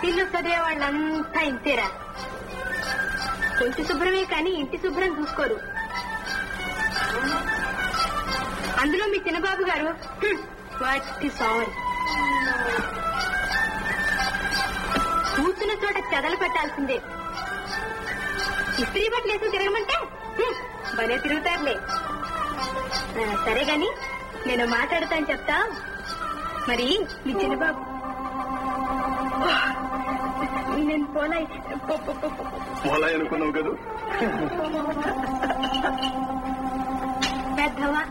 ఇల్లు చదివే వాళ్ళంతా ఇంతేరా ఇంటి శుభ్రమే కానీ ఇంటి శుభ్రం చూసుకోరు అందులో మీ చిన్నబాబు గారు హ్మ్, వాటి సారీ కూర్చున్న చోట చెదలు పెట్టాల్సిందే ఇస్త్రీ బట్టలు వేసి తిరగమంటే హ్మ్, భలే తిరుగుతారులే ఆ, సరే గాని నేను మాట్లాడతాను చెప్తా మరి మీ చిన్నబాబు నేను పోనాయి పో- పో- పో- పో- పోలా అనుకున్నావు కదా పెద్దవా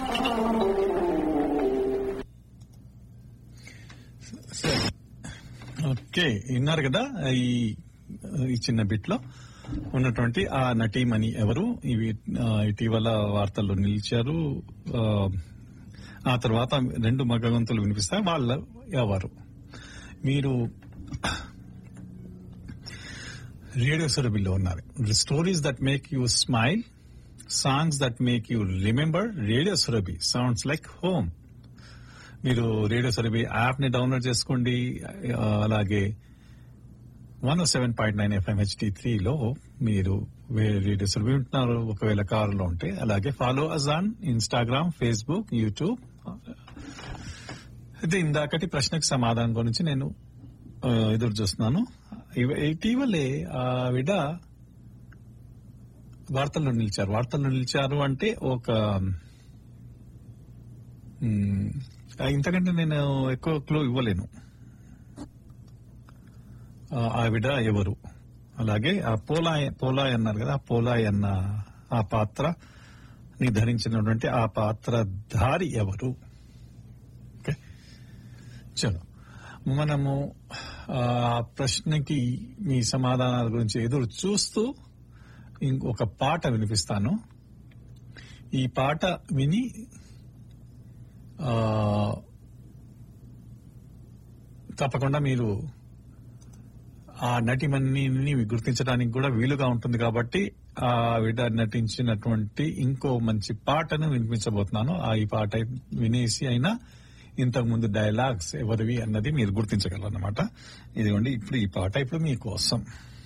ఓకే విన్నారు కదా ఈ ఈ చిన్న బిట్ లో ఉన్నటువంటి ఆ నటీమణి ఎవరు ఇవి ఆ, ఇటీవల వార్తల్లో నిలిచారు ఆ, ఆ తర్వాత రెండు మగ గొంతులు వినిపిస్తాయి వాళ్ళ ఎవరు మీరు రేడియో సురభిలో ఉన్నారు stories that make you smile songs that make you remember radio Surabhi sounds like home మీరు రేడియో సర్వే యాప్ ని డౌన్లోడ్ చేసుకోండి ఆ, అలాగే one seven point nine FM HD త్రీలో మీరు వే- రేడియో సర్వే ఉంటున్నారు ఒకవేళ కారులో ఉంటే అలాగే follow us on Instagram Facebook YouTube అయితే ఇందాకటి ప్రశ్నకు సమాధానం గురించి నేను ఆ, ఎదురు చూస్తున్నాను ఇవ- ఇటీవలే ఆవిడ వార్తల్లో నిలిచారు వార్తల్లో నిలిచారు అంటే ఒక మ్మ్. ఆ, ఇంతకంటే నేను ఎక్కువ క్లూ ఇవ్వలేను ఆ, ఆవిడ ఎవరు అలాగే ఆ పోలాయ్ పోలాయ్ అన్నారు కదా ఆ పోలాయ్ అన్న ఆ పాత్ర ధరించినటువంటి ఆ పాత్రధారి ఎవరు ఓకే చలో మనము ఆ ప్రశ్నకి మీ సమాధానాల గురించి ఎదురు చూస్తూ ఇంకొక పాట వినిపిస్తాను ఈ పాట విని ఆ, తప్పకుండా మీరు ఆ నటిమణిని గుర్తించడానికి కూడా వీలుగా ఉంటుంది కాబట్టి ఆవిడ నటించినటువంటి ఇంకో మంచి పాటను వినిపించబోతున్నాను ఆ ఈ పాట వినేసి అయినా ఇంతకు ముందు డైలాగ్స్ ఎవరివి అన్నది మీరు గుర్తించగలరు అనమాట ఇదిగోండి ఇప్పుడు ఈ పాట ఇప్పుడు మీకోసం